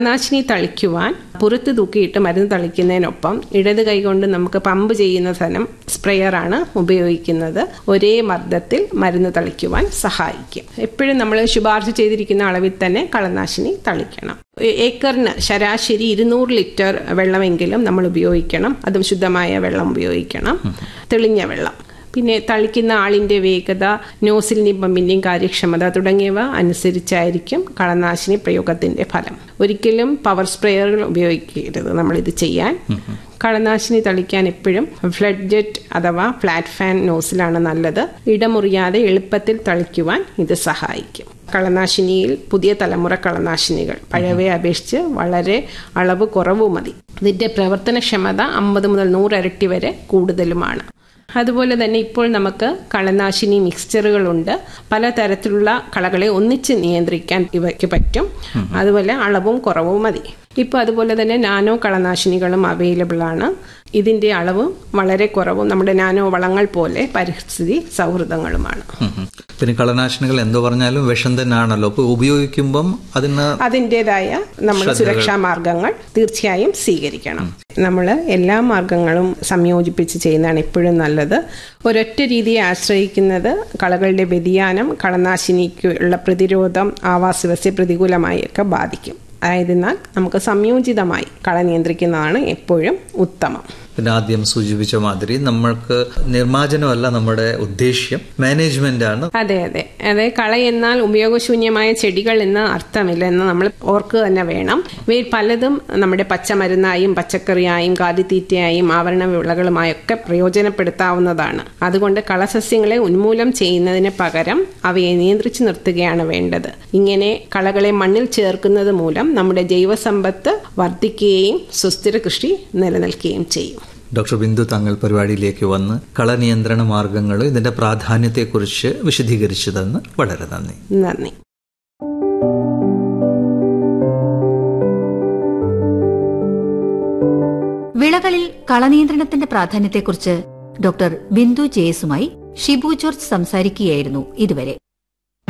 നാശിനി തളിക്കുവാൻ പുറത്ത് തൂക്കിയിട്ട് മരുന്ന് തളിക്കുന്നതിനൊപ്പം ഇടത് കൈകൊണ്ട് നമുക്ക് പമ്പ് ചെയ്യുന്ന സ്ഥലം സ്പ്രെയറാണ് ഉപയോഗിക്കുന്നത് ഒരേ മർദ്ദത്തിൽ മരുന്ന് തളിക്കുവാൻ സഹായിക്കും എപ്പോഴും നമ്മൾ ശുപാർശ ചെയ്തിരിക്കുന്ന അളവിൽ തന്നെ കളനാശിനി തളിക്കണം ഏക്കറിന് ശരാശരി ഇരുന്നൂറ് ലിറ്റർ വെള്ളമെങ്കിലും നമ്മൾ ഉപയോഗിക്കണം അതും ശുദ്ധമായ വെള്ളം ഉപയോഗിക്കണം തെളിഞ്ഞ വെള്ളം പിന്നെ തളിക്കുന്ന ആളിന്റെ വേഗത നോസിൽ നിബമ്പിന്റെയും കാര്യക്ഷമത തുടങ്ങിയവ അനുസരിച്ചായിരിക്കും കളനാശിനി പ്രയോഗത്തിന്റെ ഫലം ഒരിക്കലും പവർ സ്പ്രേയറുകൾ ഉപയോഗിക്കരുത് നമ്മളിത് ചെയ്യാൻ കളനാശിനി തളിക്കാൻ എപ്പോഴും ഫ്ലഡ് ജെറ്റ് അഥവാ ഫ്ലാറ്റ് ഫാൻ നോസിലാണ് നല്ലത് ഇടമുറിയാതെ എളുപ്പത്തിൽ തളിക്കുവാൻ ഇത് സഹായിക്കും കളനാശിനിയിൽ പുതിയ തലമുറ കളനാശിനികൾ പഴയവയെ അപേക്ഷിച്ച് വളരെ അളവ് കുറവ് മതി ഇതിന്റെ പ്രവർത്തനക്ഷമത അമ്പത് മുതൽ നൂറ് ഇരട്ടി വരെ കൂടുതലുമാണ് അതുപോലെ തന്നെ ഇപ്പോൾ നമുക്ക് കളനാശിനി മിക്സ്ചറുകളുണ്ട് പലതരത്തിലുള്ള കളകളെ ഒന്നിച്ച് നിയന്ത്രിക്കാൻ ഇവയ്ക്ക് പറ്റും അതുപോലെ അളവും കുറവും മതി ഇപ്പോൾ അതുപോലെ തന്നെ നാനോ കളനാശിനികളും അവൈലബിൾ ആണ് ഇതിന്റെ അളവും വളരെ കുറവും നമ്മുടെ നാനോ വളങ്ങൾ പോലെ പരിസ്ഥിതി സൗഹൃദങ്ങളുമാണ് പിന്നെ കളനാശിനികൾ എന്തോ പറഞ്ഞാലും വിഷം തന്നെയാണല്ലോ അപ്പൊ ഉപയോഗിക്കുമ്പം അതിന് അതിൻ്റെതായ നമ്മൾ സുരക്ഷാ മാർഗങ്ങൾ തീർച്ചയായും സ്വീകരിക്കണം നമ്മൾ എല്ലാ മാർഗങ്ങളും സംയോജിപ്പിച്ച് ചെയ്യുന്നതാണ് എപ്പോഴും നല്ലത് ഒരൊറ്റ രീതിയെ ആശ്രയിക്കുന്നത് കളകളുടെ വ്യതിയാനം കളനാശിനിക്കുള്ള പ്രതിരോധം ആവാസ വ്യവസ്ഥയെ പ്രതികൂലമായൊക്കെ ബാധിക്കും ആയതിനാൽ നമുക്ക് സംയോജിതമായി കള നിയന്ത്രിക്കുന്നതാണ് എപ്പോഴും ഉത്തമം പിന്നെ ആദ്യം സൂചിപ്പിച്ച മാതിരി നമ്മൾക്ക് നിർമ്മാർജ്ജനമല്ല നമ്മുടെ ഉദ്ദേശ്യം മാനേജ്മെന്റ് ആണ് അതെ അതെ അതെ കള എന്നാൽ ഉപയോഗശൂന്യമായ ചെടികൾ എന്ന് അർത്ഥമില്ല എന്ന് നമ്മൾ ഓർക്കുക തന്നെ വേണം ഇവയിൽ പലതും നമ്മുടെ പച്ചമരുന്നായും പച്ചക്കറിയായും കാലിത്തീറ്റയായും ആവരണ വിളകളുമായൊക്കെ പ്രയോജനപ്പെടുത്താവുന്നതാണ് അതുകൊണ്ട് കളസസ്യങ്ങളെ ഉന്മൂലനം ചെയ്യുന്നതിന് പകരം അവയെ നിയന്ത്രിച്ചു നിർത്തുകയാണ് വേണ്ടത് ഇങ്ങനെ കളകളെ മണ്ണിൽ ചേർക്കുന്നത് മൂലം നമ്മുടെ ജൈവസമ്പത്ത് വർദ്ധിക്കുകയും സുസ്ഥിര കൃഷി നിലനിൽക്കുകയും ചെയ്യും ഡോക്ടർ ബിന്ദു തങ്ങൾ പരിപാടിയിലേക്ക് വന്ന് കളനിയന്ത്രണ മാർഗങ്ങൾ ഇതിന്റെ പ്രാധാന്യത്തെക്കുറിച്ച് വിശദീകരിച്ചതെന്ന് വളരെ നന്ദി നന്ദി വിളകളിൽ കളനിയന്ത്രണത്തിന്റെ പ്രാധാന്യത്തെക്കുറിച്ച് ഡോക്ടർ ബിന്ദു ജേസുമായി ഷിബു ജോർജ് സംസാരിക്കുകയായിരുന്നു ഇതുവരെ